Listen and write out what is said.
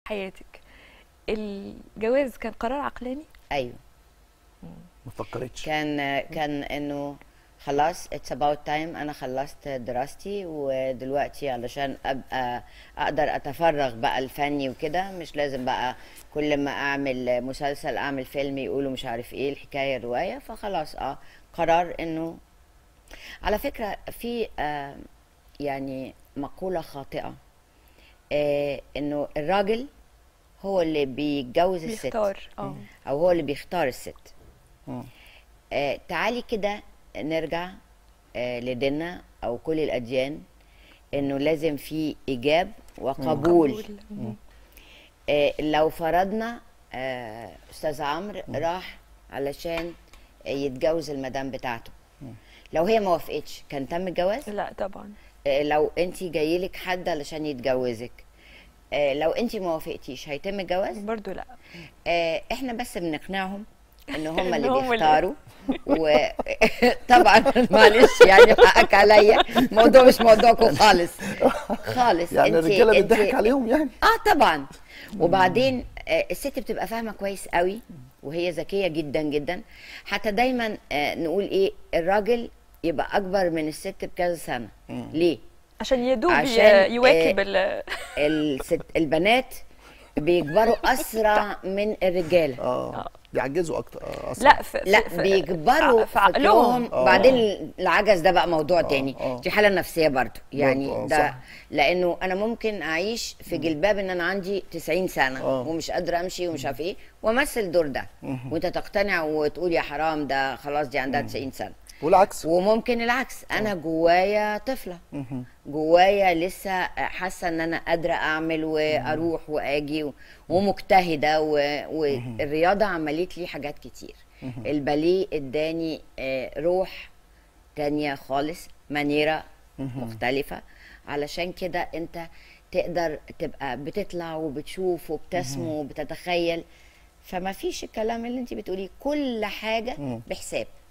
حياتك الجواز كان قرار عقلاني ايوه ما فكرتش كان كان انه خلاص اتس اباوت تايم انا خلصت دراستي ودلوقتي علشان ابقى اقدر اتفرغ بقى الفني وكده مش لازم بقى كل ما اعمل مسلسل اعمل فيلم يقولوا مش عارف ايه الحكايه الروايه فخلاص اه قرار انه على فكره في آه يعني مقوله خاطئه آه انه الراجل هو اللي بيتجوز الست بيختار اه او هو اللي بيختار الست مم. آه تعالي كده نرجع آه لديننا او كل الاديان انه لازم في ايجاب وقبول مم. آه لو فرضنا آه استاذ عمرو راح علشان يتجوز المدام بتاعته لو هي ما وافقتش كان تم الجواز لا طبعا آه لو انت جايلك حد علشان يتجوزك آه لو انت ما وافقتيش هيتم الجواز برضو لا آه، احنا بس بنقنعهم ان هم إن اللي هم اللي- بيختاروا وطبعا معلش يعني حقك عليا الموضوع مش موضوعكم خالص خالص يعني انت- الرجاله انت- بتضحك عليهم يعني اه طبعا وبعدين آه، الست بتبقى فاهمه كويس قوي وهي ذكيه جدا جدا حتى دايما آه، نقول ايه الراجل يبقى اكبر من الست بكذا سنه ليه عشان يدوب عشان، يواكب آه، ال الست البنات بيكبروا اسرع من الرجاله اه بيعجزوا اكتر آه أصلاً. لا في لا في- بيكبروا في عقلهم فكرهم بعدين العجز ده بقى موضوع تاني آه. دي حاله نفسيه برضو يعني برضو، آه، ده صح. لانه انا ممكن اعيش في جلباب ان انا عندي 90 سنه آه. ومش قادره امشي ومش عارف ايه وامثل الدور ده وانت تقتنع وتقول يا حرام ده خلاص دي عندها 90 سنه والعكس وممكن العكس انا جوايا طفله جوايا لسه حاسه ان انا قادره اعمل واروح واجي و- ومجتهده و- والرياضه عملت لي حاجات كتير الباليه اداني آه، روح تانية خالص مانيرة مختلفة علشان كده انت تقدر تبقى بتطلع وبتشوف وبتسمو وبتتخيل فما فيش الكلام اللي انت بتقوليه كل حاجة بحساب